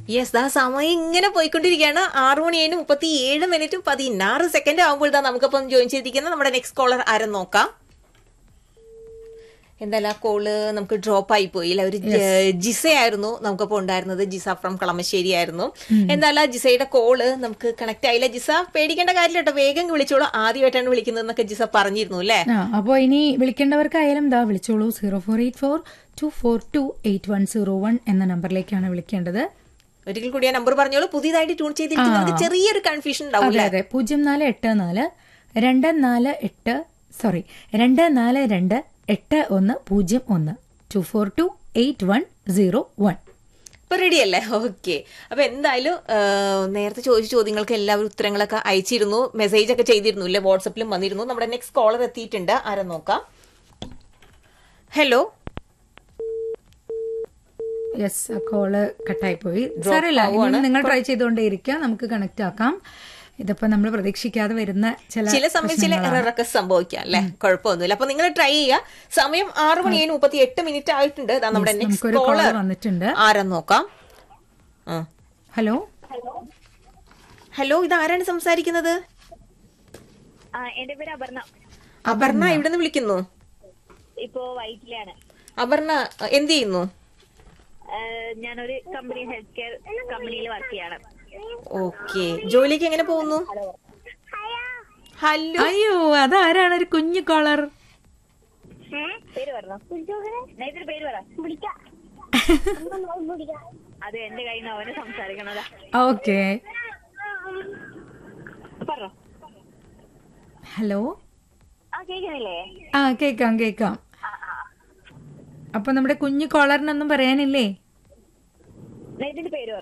Yes ദാ സമയം ഇങ്ങനെ പോയിക്കൊണ്ടിരിക്കുകയാണ് ആറു മണി കഴിഞ്ഞ് മുപ്പത്തി ഏഴ് മിനിറ്റും പതിനാറ് സെക്കൻഡ് ആകുമ്പോൾ ദാ നമുക്കപ്പം ജോയിൻ ചെയ്തിരിക്കുന്ന നമ്മുടെ നെക്സ്റ്റ് കോളർ ആരും നോക്കാം എന്തായാലും ആ കോള് നമുക്ക് ഡ്രോപ്പ് ആയി പോയില്ല ഒരു ജിസയായിരുന്നു നമുക്കപ്പോ ഉണ്ടായിരുന്നത് ജിസ ഫ്രം കളമശ്ശേരി ആയിരുന്നു എന്തായാലും ആ ജിസയുടെ കോള് നമുക്ക് കണക്ട് ആയില്ല ജിസ പേടിക്കേണ്ട കാര്യമില്ല കേട്ടോ വേഗം വിളിച്ചോളൂ ആദ്യമായിട്ടാണ് വിളിക്കുന്നതെന്നൊക്കെ ജിസ പറഞ്ഞിരുന്നു അല്ലേ ആ അപ്പോൾ ഇനി വിളിക്കേണ്ടവർക്കായാലും ദാ വിളിച്ചോളൂ zero four eight four two four two eight one zero one എന്ന നമ്പറിലേക്കാണ് വിളിക്കേണ്ടത് ഒരിക്കൽ കൂടി ആ നമ്പർ പറഞ്ഞോളൂ പുതിയതായിട്ട് ട്യൂൺ ചെയ്തിരിക്കുന്നവർക്ക് ചെറിയൊരു കൺഫ്യൂഷൻ ഉണ്ടാവും അതെ അതെ പൂജ്യം നാല് എട്ട് നാല് രണ്ട് നാല് എട്ട് സോറി രണ്ട് നാല് രണ്ട് എട്ട് ഒന്ന് പൂജ്യം ഒന്ന് two four two eight one zero one ഇപ്പൊ റെഡി അല്ലേ ഓക്കെ അപ്പൊ എന്തായാലും ആ, നേരത്തെ ചോദിച്ച ചോദ്യങ്ങൾക്ക് എല്ലാവരും ഉത്തരങ്ങളൊക്കെ അയച്ചിരുന്നു മെസ്സേജ് ഒക്കെ ചെയ്തിരുന്നു ഇല്ലേ വാട്സപ്പിലും വന്നിരുന്നു നമ്മുടെ നെക്സ്റ്റ് കോളർ എത്തിയിട്ടുണ്ട് ആരെ നോക്കാം ഹലോ യെസ് കോള് കട്ടായി പോയി സാരമില്ല ഇനി നിങ്ങൾ ട്രൈ ചെയ്തുകൊണ്ടേയിരിക്കുക നമുക്ക് കണക്ട് ആക്കാം ഇതിപ്പോ നമ്മൾ പ്രതീക്ഷിക്കാതെ വരുന്ന ചില ചില സമയം ചില എററൊക്കെ സംഭവിക്കാം അല്ലെ കുഴപ്പമൊന്നുമില്ല അപ്പൊ നിങ്ങൾ ട്രൈ ചെയ്യുക സമയം ആറു മണി കഴിഞ്ഞ് മുപ്പത്തി എട്ട് മിനിറ്റ് ആയിട്ടുണ്ട് ദാ നമ്മുടെ നെക്സ്റ്റ് നമുക്കൊരു കോളർ കോളർ വന്നിട്ടുണ്ട് ആരാ നോക്കാം ആ. ഹലോ ഹലോ ഇത് ആരാണ് സംസാരിക്കുന്നത് ആ എന്റെ പേര് അപർണ അപർണ ഇവിടെ നിന്ന് വിളിക്കുന്നു ഇപ്പോ വൈറ്റിലാണ് അപർണ എന്ത് ചെയ്യുന്നു ഏഹ് ഞാനൊരു കമ്പനി ഹെൽത്ത് കെയർ കമ്പനിയിൽ വർക്ക് ചെയ്യാണ് ഓക്കെ ജോലിക്ക് എങ്ങനെ പോകുന്നു ഹലോ അയ്യോ അതാരാണ് ഒരു കുഞ്ഞു കോളർ പേര് പറഞ്ഞോ നൈറ്റിന്റെ പേര് പറ അത് എന്റെ കയ്യിൽ നിന്ന് അവന് സംസാരിക്കണതാ ഓക്കെ പറഞ്ഞോ ഹലോ ആ കേൾക്കുന്നില്ലേ ആ കേക്കാം കേക്കാം അപ്പൊ നമ്മുടെ കുഞ്ഞു കോളറിനൊന്നും പറയാനില്ലേ നൈറ്റിന്റെ പേര് പറ